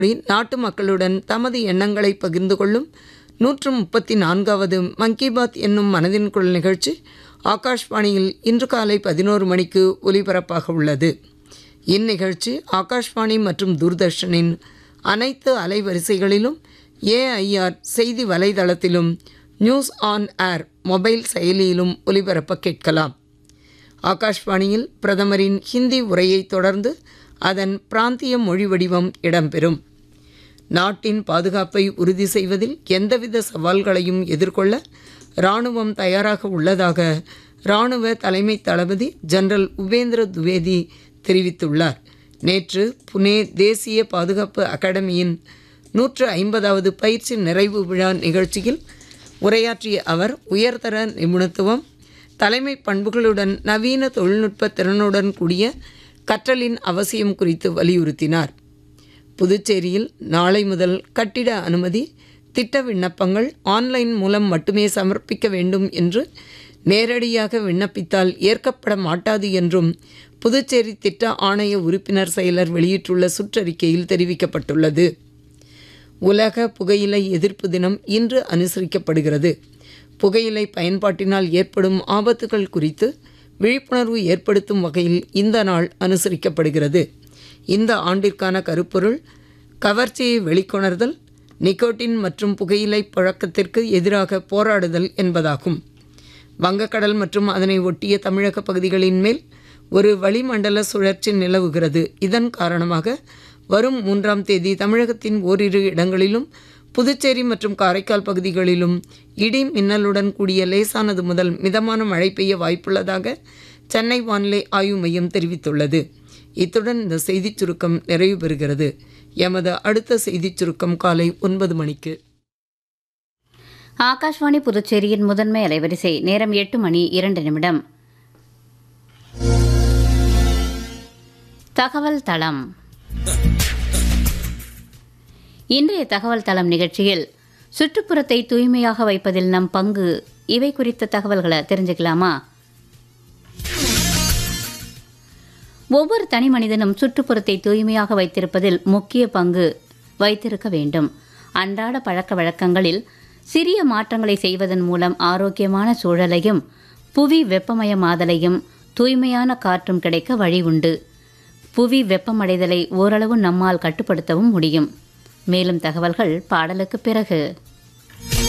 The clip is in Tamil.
நாட்டு மக்களுடன் தமது எண்ணங்களை பகிர்ந்து கொள்ளும் நூற்று முப்பத்தி நான்காவது மன் கி பாத் என்னும் மனதின் குரல் நிகழ்ச்சி ஆகாஷ்வாணியில் இன்று காலை பதினோரு மணிக்கு ஒலிபரப்பாக உள்ளது இந்நிகழ்ச்சி ஆகாஷ்வாணி மற்றும் தூர்தர்ஷனின் அனைத்து அலைவரிசைகளிலும் ஏஐஆர் செய்தி வலைதளத்திலும் நியூஸ் ஆன் ஏர் மொபைல் செயலியிலும் ஒலிபரப்ப கேட்கலாம் ஆகாஷ்வாணியில் பிரதமரின் ஹிந்தி உரையைத் தொடர்ந்து அதன் பிராந்திய மொழி வடிவம் இடம்பெறும் நாட்டின் பாதுகாப்பை உறுதி செய்வதில் எந்தவித சவால்களையும் எதிர்கொள்ள இராணுவம் தயாராக உள்ளதாக இராணுவ தலைமை தளபதி ஜெனரல் உபேந்திர துவேதி தெரிவித்துள்ளார் நேற்று புனே தேசிய பாதுகாப்பு அகாடமியின் நூற்று ஐம்பதாவது பயிற்சி நிறைவு விழா நிகழ்ச்சியில் உரையாற்றிய அவர் உயர்தர நிபுணத்துவம் தலைமை பண்புகளுடன் நவீன தொழில்நுட்ப திறனுடன் கூடிய கற்றலின் அவசியம் குறித்து வலியுறுத்தினார் புதுச்சேரியில் நாளை முதல் கட்டிட அனுமதி திட்ட விண்ணப்பங்கள் ஆன்லைன் மூலம் மட்டுமே சமர்ப்பிக்க வேண்டும் என்று நேரடியாக விண்ணப்பித்தால் ஏற்கப்பட மாட்டாது என்றும் புதுச்சேரி திட்ட ஆணைய உறுப்பினர் செயலர் வெளியிட்டுள்ள சுற்றறிக்கையில் தெரிவிக்கப்பட்டுள்ளது உலக புகையிலை எதிர்ப்பு தினம் இன்று அனுசரிக்கப்படுகிறது புகையிலை பயன்பாட்டினால் ஏற்படும் ஆபத்துகள் குறித்து விழிப்புணர்வு ஏற்படுத்தும் வகையில் இந்த நாள் அனுசரிக்கப்படுகிறது இந்த ஆண்டிற்கான கருப்பொருள் கவர்ச்சியை வெளிக்கொணர்தல் நிக்கோட்டின் மற்றும் புகையிலை பழக்கத்திற்கு எதிராக போராடுதல் என்பதாகும் வங்கக்கடல் மற்றும் அதனை ஒட்டிய தமிழக பகுதிகளின் மேல் ஒரு வளிமண்டல சுழற்சி நிலவுகிறது இதன் காரணமாக வரும் மூன்றாம் தேதி தமிழகத்தின் ஓரிரு இடங்களிலும் புதுச்சேரி மற்றும் காரைக்கால் பகுதிகளிலும் இடி மின்னலுடன் கூடிய லேசானது முதல் மிதமான மழை பெய்ய வாய்ப்புள்ளதாக சென்னை வானிலை ஆய்வு மையம் தெரிவித்துள்ளது இத்துடன் இந்த செய்திச் சுருக்கம் நிறைவு பெறுகிறது எமது அடுத்த செய்திச் சுருக்கம் காலை ஒன்பது மணிக்கு ஆகாஷ்வாணி புதுச்சேரியின் முதன்மை அலைவரிசை நேரம் எட்டு மணி இரண்டு நிமிடம் தகவல் தளம் இன்றைய தகவல் தளம் நிகழ்ச்சியில் சுற்றுப்புறத்தை தூய்மையாக வைப்பதில் நம் பங்கு இவை குறித்த தகவல்களை தெரிஞ்சுக்கலாமா ஒவ்வொரு தனி மனிதனும் சுற்றுப்புறத்தை தூய்மையாக வைத்திருப்பதில் முக்கிய பங்கு வைத்திருக்க வேண்டும் அன்றாட பழக்க வழக்கங்களில் சிறிய மாற்றங்களை செய்வதன் மூலம் ஆரோக்கியமான சூழலையும் புவி வெப்பமயமாதலையும் தூய்மையான காற்றும் கிடைக்க வழி உண்டு புவி வெப்பமடைதலை ஓரளவு நம்மால் கட்டுப்படுத்தவும் முடியும் மேலும் தகவல்கள் பாடலுக்கு பிறகு